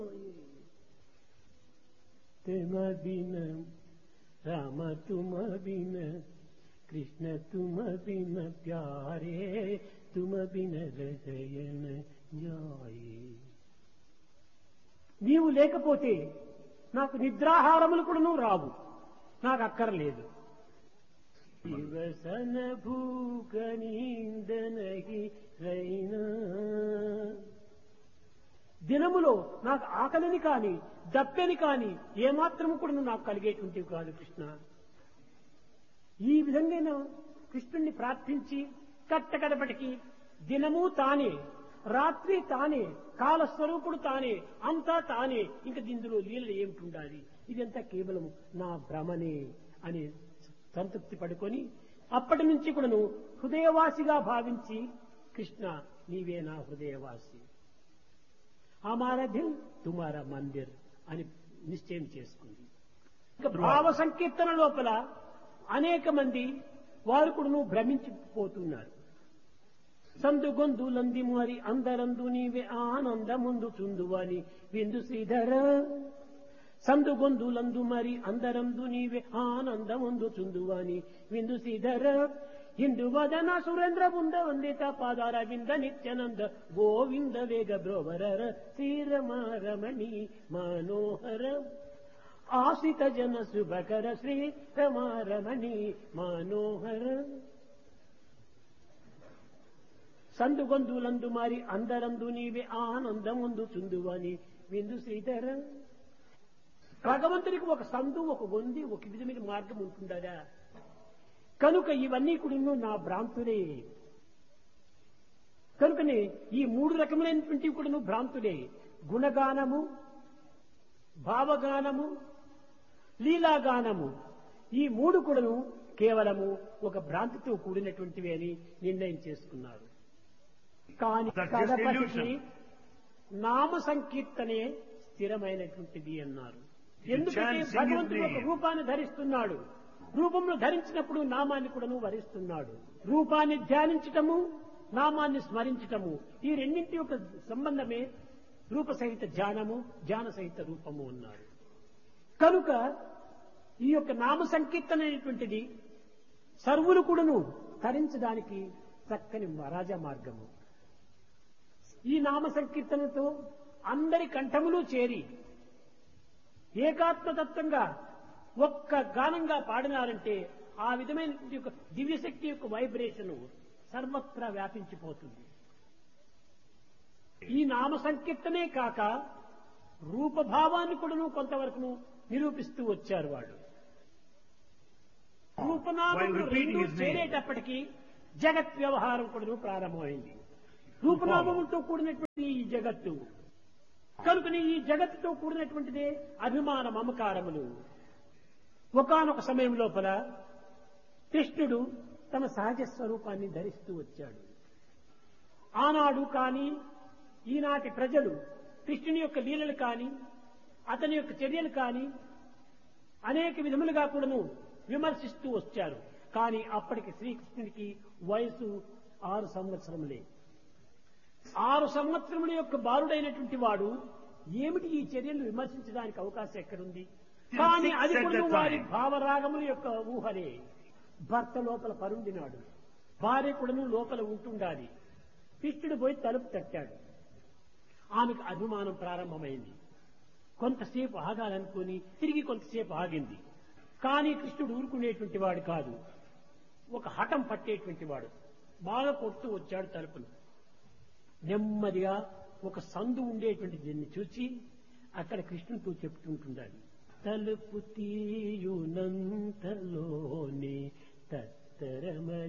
तुम बिन राम तुम बिन कृष्ण तुम बिन प्यारे तुम बिन रसयन जाए నీవు లేకపోతే నాకు నిద్రాహారములు కూడాను రావు నాకు అక్కర్లేదు దివసన భూక నీందనగి రైనా దినములో నాకు ఆకలిని కాని దప్పెని కాని ఏమాత్రము కూడా నాకు కలిగేటువంటివి కాదు కృష్ణ ఈ విధంగా నేను కృష్ణుణ్ణి ప్రార్థించి కట్టకడపటికి దినము తానే రాత్రి తానే కాలస్వరూపుడు తానే అంతా తానే ఇంక ఇందులో లీలలు ఏమిటి ఉండాలి ఇదంతా కేవలం నా భ్రమనే అని సంతృప్తి పడుకొని అప్పటి నుంచి కూడాను హృదయవాసిగా భావించి కృష్ణ నీవే నా హృదయవాసి హమారా దిల్ తుమారా మందిర్ అని నిశ్చయం చేసుకుంది ఇక భావ సంకీర్తన లోపల అనేక మంది వారు కూడా భ్రమించిపోతున్నారు సందు గొందు లంది మారి అందరందు నీవే ఆనందముందు చుందువని విందు శ్రీధర సందు గొందులందు మరి అందరందు నీవే ఆనందముందు చుందువని విందు శ్రీధర ఇందు వదన సురేంద్ర బృంద వందిత పాదార వింద నిత్యానంద గోవింద వేగ బ్రోవర శ్రీరమారమణి మనోహర ఆశ్రిత జన శుభకర శ్రీ రమారమణి మనోహర సందుగొందులందు మారి అందరందు నీవే ఆనందముందు చుందువని విందు శ్రీధర భగవంతునికి ఒక సందు ఒక గొంది ఒక విధమైన మార్గం ఉంటుండగా కనుక ఇవన్నీ కూడా నా భ్రాంతులే కనుకనే ఈ మూడు రకములైనటువంటివి కూడా భ్రాంతులే గుణగానము భావగానము లీలాగానము ఈ మూడు కూడాను కేవలము ఒక భ్రాంతితో కూడినటువంటివి అని నిర్ణయం చేసుకున్నారు కానీ That's just కడపటికి illusion. నామ సంకీర్తనే స్థిరమైనటువంటిది అన్నారు You ఎందుకంటే chant, sing his భగవంతుడు ఒక name. రూపాన్ని ధరిస్తున్నాడు రూపంలో ధరించినప్పుడు నామాన్ని కూడాను వరిస్తున్నాడు రూపాన్ని ధ్యానించటము నామాన్ని స్మరించటము ఈ రెండింటి యొక్క సంబంధమే రూప సహిత ధ్యానము ధ్యాన సహిత రూపము అన్నారు కనుక ఈ యొక్క నామ సంకీర్తన అనేటువంటిది సర్వులు కూడాను తరించడానికి చక్కని రాజా మార్గము ఈ నామ సంకీర్తనతో అందరి కంఠములు చేరి ఏకాత్మతత్వంగా ఒక్క గానంగా పాడినారంటే ఆ విధమైన యొక్క దివ్యశక్తి యొక్క వైబ్రేషన్ సర్వత్రా వ్యాపించిపోతుంది ఈ నామ సంకీర్తనే కాక రూపభావాన్ని కూడాను కొంతవరకు నిరూపిస్తూ వచ్చారు వాళ్ళు రూపనామములు While repeating రెండు his name. చేరేటప్పటికీ జగత్ వ్యవహారం కూడాను ప్రారంభమైంది రూపనామములతో కూడినటువంటి ఈ జగత్తు కనుకని ఈ జగత్తుతో కూడినటువంటిదే అభిమాన మమకారములు ఒకానొక సమయం లోపల కృష్ణుడు తన సహజ స్వరూపాన్ని ధరిస్తూ వచ్చాడు ఆనాడు కాని ఈనాటి ప్రజలు కృష్ణుని యొక్క లీలలు కాని అతని యొక్క చర్యలు కాని అనేక విధములుగా కూడాను విమర్శిస్తూ వచ్చారు కానీ అప్పటికి శ్రీకృష్ణునికి వయసు ఆరు సంవత్సరములే ఆరు సంవత్సరముల యొక్క బాలుడైనటువంటి వాడు ఏమిటి ఈ చర్యలు విమర్శించడానికి అవకాశం ఎక్కడుంది కానీ అది Six at కూడా the వారి time. భావరాగముల యొక్క ఊహలే భర్త లోపల పరుండినాడు భార్య కూడాను లోపల ఉంటుండాలి కృష్ణుడు పోయి తలుపు తట్టాడు ఆమెకు అభిమానం ప్రారంభమైంది కొంతసేపు ఆగాలనుకుని తిరిగి కొంతసేపు ఆగింది కానీ కృష్ణుడు ఊరుకునేటువంటి వాడు కాదు ఒక హఠం పట్టేటువంటి వాడు బాగా కొడుతూ వచ్చాడు తలుపును నెమ్మదిగా ఒక సందు ఉండేటువంటి దీన్ని చూచి అక్కడ కృష్ణుడితో చెప్తుంటుండాలి తలుపు తీయునంతలోనే తత్తరమ